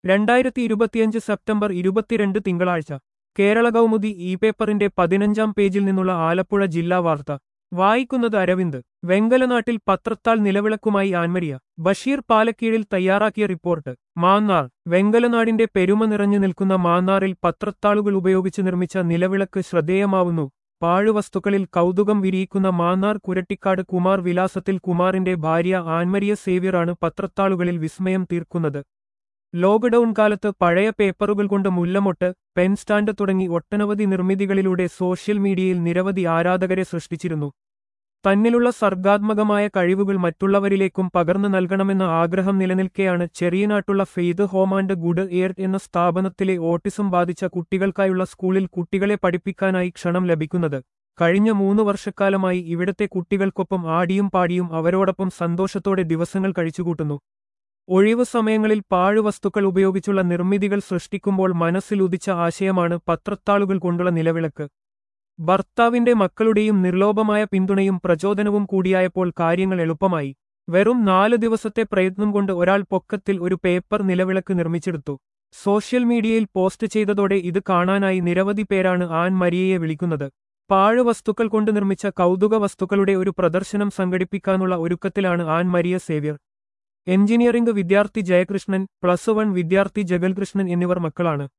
രണ്ടായിരത്തി ഇരുപത്തിയഞ്ച് സെപ്റ്റംബർ ഇരുപത്തിരണ്ട് തിങ്കളാഴ്ച കേരള കൗമുദി ഇ പേപ്പറിന്റെ പതിനഞ്ചാം പേജിൽ നിന്നുള്ള ആലപ്പുഴ ജില്ലാ വാർത്ത വായിക്കുന്നത് അരവിന്ദ് വെങ്കലനാട്ടിൽ പത്രത്താൾ നിലവിളക്കുമായി ആൻമരിയ ബഷീർ പാലക്കീഴിൽ തയ്യാറാക്കിയ റിപ്പോർട്ട് മാന്നാർ വെങ്കലനാടിന്റെ പെരുമ നിറഞ്ഞു നിൽക്കുന്ന മാന്നാറിൽ പത്രത്താളുകൾ ഉപയോഗിച്ച് നിർമ്മിച്ച നിലവിളക്ക് ശ്രദ്ധേയമാവുന്നു പാഴുവസ്തുക്കളിൽ കൗതുകം വിരിയിക്കുന്ന മാന്നാർ കുരട്ടിക്കാട് കുമാർ വിലാസത്തിൽ കുമാറിന്റെ ഭാര്യ ആൻമരിയ സേവ്യറാണ് പത്രത്താളുകളിൽ വിസ്മയം തീർക്കുന്നത് ലോക്ക്ഡൌൺ കാലത്ത് പഴയ പേപ്പറുകൾ കൊണ്ട് മുല്ലമൊട്ട് പെൻ സ്റ്റാൻഡ് തുടങ്ങി ഒട്ടനവധി നിർമ്മിതികളിലൂടെ സോഷ്യൽ മീഡിയയിൽ നിരവധി ആരാധകരെ സൃഷ്ടിച്ചിരുന്നു തന്നിലുള്ള സർഗാത്മകമായ കഴിവുകൾ മറ്റുള്ളവരിലേക്കും പകർന്നു നൽകണമെന്ന ആഗ്രഹം നിലനിൽക്കെയാണ് ചെറിയനാട്ടുള്ള Faith Home and Good Air എന്ന സ്ഥാപനത്തിലെ ഓട്ടിസം ബാധിച്ച കുട്ടികൾക്കായുള്ള സ്കൂളിൽ കുട്ടികളെ പഠിപ്പിക്കാനായി ക്ഷണം ലഭിക്കുന്നത് കഴിഞ്ഞ മൂന്ന് വർഷക്കാലമായി ഇവിടത്തെ കുട്ടികൾക്കൊപ്പം ആടിയും പാടിയും അവരോടൊപ്പം സന്തോഷത്തോടെ ദിവസങ്ങൾ കഴിച്ചുകൂട്ടുന്നു ഒഴിവു സമയങ്ങളിൽ പാഴുവസ്തുക്കൾ ഉപയോഗിച്ചുള്ള നിർമ്മിതികൾ സൃഷ്ടിക്കുമ്പോൾ മനസ്സിൽ ഉദിച്ച ആശയമാണ് പത്രത്താളുകൾ കൊണ്ടുള്ള നിലവിളക്ക് ഭർത്താവിന്റെ മക്കളുടെയും നിർലോഭമായ പിന്തുണയും പ്രചോദനവും കൂടിയായപ്പോൾ കാര്യങ്ങൾ എളുപ്പമായി വെറും നാല് ദിവസത്തെ പ്രയത്നം കൊണ്ട് ഒരാൾ പൊക്കത്തിൽ ഒരു പേപ്പർ നിലവിളക്ക് നിർമ്മിച്ചെടുത്തു സോഷ്യൽ മീഡിയയിൽ പോസ്റ്റ് ചെയ്തതോടെ ഇത് കാണാനായി നിരവധി പേരാണ് ആൻ മരിയയെ വിളിക്കുന്നത് പാഴുവസ്തുക്കൾ കൊണ്ട് നിർമ്മിച്ച കൗതുക വസ്തുക്കളുടെ ഒരു പ്രദർശനം സംഘടിപ്പിക്കാനുള്ള ഒരുക്കത്തിലാണ് ആൻ മരിയ സേവ്യർ എഞ്ചിനീയറിംഗ് വിദ്യാർത്ഥി ജയകൃഷ്ണൻ പ്ലസ് വൺ വിദ്യാർത്ഥി ജഗൽകൃഷ്ണൻ എന്നിവർ മക്കളാണ്